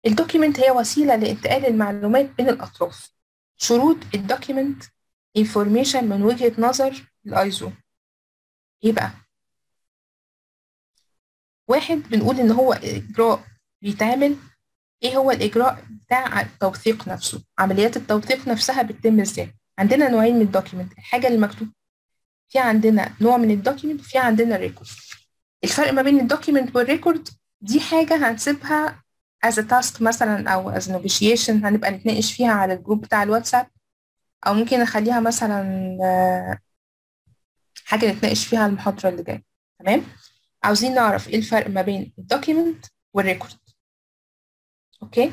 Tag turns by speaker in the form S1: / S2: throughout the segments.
S1: الدوكيمنت هي وسيلة لانتقال المعلومات بين الأطراف شروط الدوكيمنت انفورميشن من وجهة نظر الايزو ايه بقى واحد بنقول ان هو اجراء بيتعمل ايه هو الاجراء بتاع التوثيق نفسه عمليات التوثيق نفسها بتتم ازاي عندنا نوعين من الدوكيمنت الحاجه اللي مكتوب في عندنا نوع من الدوكيمنت وفي عندنا ريكورد الفرق ما بين الدوكيمنت والريكورد دي حاجه هنسيبها as a task مثلا او as negotiation هنبقى نتناقش فيها على الجروب بتاع الواتساب او ممكن نخليها مثلا حاجه نتناقش فيها المحاضره اللي جايه تمام عاوزين نعرف ايه الفرق ما بين الدوكيمنت والريكورد اوكي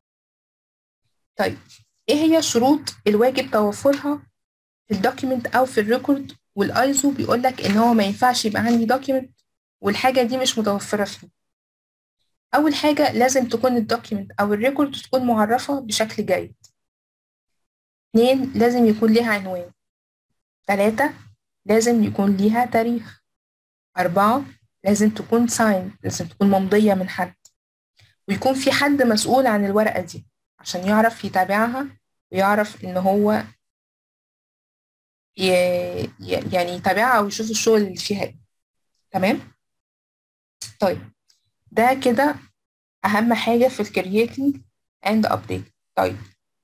S1: طيب ايه هي شروط الواجب توفرها في الدوكيمنت او في الريكورد والايزو بيقول لك ان هو ما ينفعش يبقى عندي دوكيمنت والحاجه دي مش متوفره فيه اول حاجه لازم تكون الدوكيمنت او الريكورد تكون معرفه بشكل جيد اتنين لازم يكون ليها عنوان تلاتة لازم يكون ليها تاريخ أربعة لازم تكون ساين لازم تكون ممضية من حد ويكون في حد مسؤول عن الورقة دي عشان يعرف يتابعها ويعرف إن هو ي... يعني يتابعها ويشوف الشغل اللي فيها ايه تمام طيب ده كده أهم حاجة في الكرييتنج اند ابديت طيب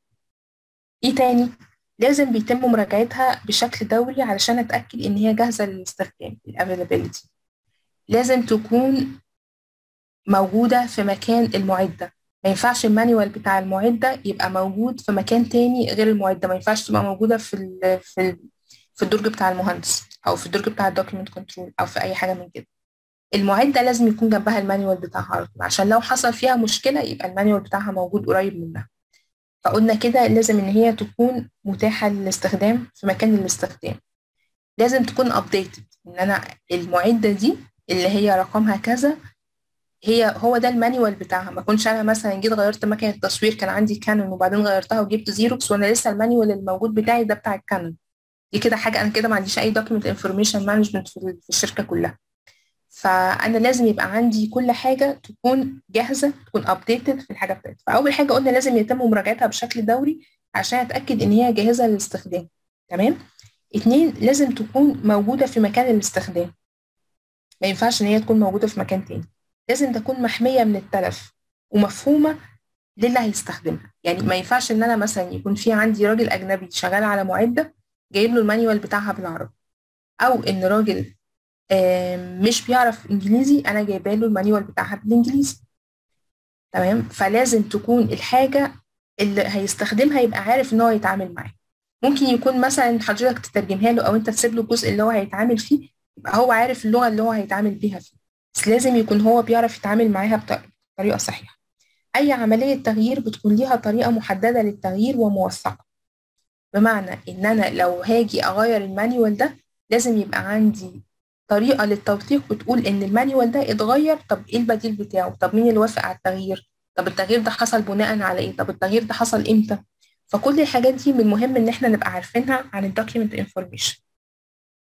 S1: ايه تاني لازم بيتم مراجعتها بشكل دوري علشان اتاكد ان هي جاهزه للاستخدام الافيلابيلتي لازم تكون موجوده في مكان المعده ما ينفعش المانيوال بتاع المعده يبقى موجود في مكان تاني غير المعده ما ينفعش تبقى موجوده في ال في ال في الدرج بتاع المهندس او في الدرج بتاع الدوكيمنت كنترول او في اي حاجه من كده المعده لازم يكون جنبها المانيوال بتاعها على طول عشان لو حصل فيها مشكله يبقى المانيوال بتاعها موجود قريب منها فقلنا كده لازم ان هي تكون متاحه للاستخدام في مكان الاستخدام لازم تكون ابديتد ان انا المعده دي اللي هي رقمها كذا هي هو ده المانيوال بتاعها ما كنتش انا مثلا جيت غيرت مكنه التصوير كان عندي كانون وبعدين غيرتها وجبت زيروكس وانا لسه المانيوال الموجود بتاعي ده بتاع الكانون دي كده حاجه انا كده ما عنديش اي دوكيمنت انفورميشن مانجمنت في الشركه كلها فانا لازم يبقى عندي كل حاجه تكون جاهزه تكون ابديتد في الحاجه بتاعتي فاول حاجه قلنا لازم يتم مراجعتها بشكل دوري عشان اتاكد ان هي جاهزه للاستخدام تمام اتنين لازم تكون موجوده في مكان الاستخدام ما ينفعش ان هي تكون موجوده في مكان تاني لازم تكون محميه من التلف ومفهومه للي هيستخدمها يعني ما ينفعش ان انا مثلا يكون في عندي راجل اجنبي شغال على معده جايب له المانيوال بتاعها بالعربي او ان راجل مش بيعرف انجليزي انا جايبه له المانيوال بتاعها بالانجليزي تمام فلازم تكون الحاجه اللي هيستخدمها يبقى عارف ان هو يتعامل معاها ممكن يكون مثلا حضرتك تترجمها له او انت تسيب له الجزء اللي هو هيتعامل فيه يبقى هو عارف اللغه اللي هو هيتعامل بيها فيه بس لازم يكون هو بيعرف يتعامل معاها بطريقه صحيحه اي عمليه تغيير بتكون ليها طريقه محدده للتغيير وموثقه بمعنى ان انا لو هاجي اغير المانيوال ده لازم يبقى عندي طريقه للتوثيق بتقول ان المانيوال ده اتغير طب ايه البديل بتاعه طب مين اللي وافق على التغيير طب التغيير ده حصل بناء على ايه طب التغيير ده حصل امتى فكل الحاجات دي من المهم ان احنا نبقى عارفينها عن الدوكيمنت انفورميشن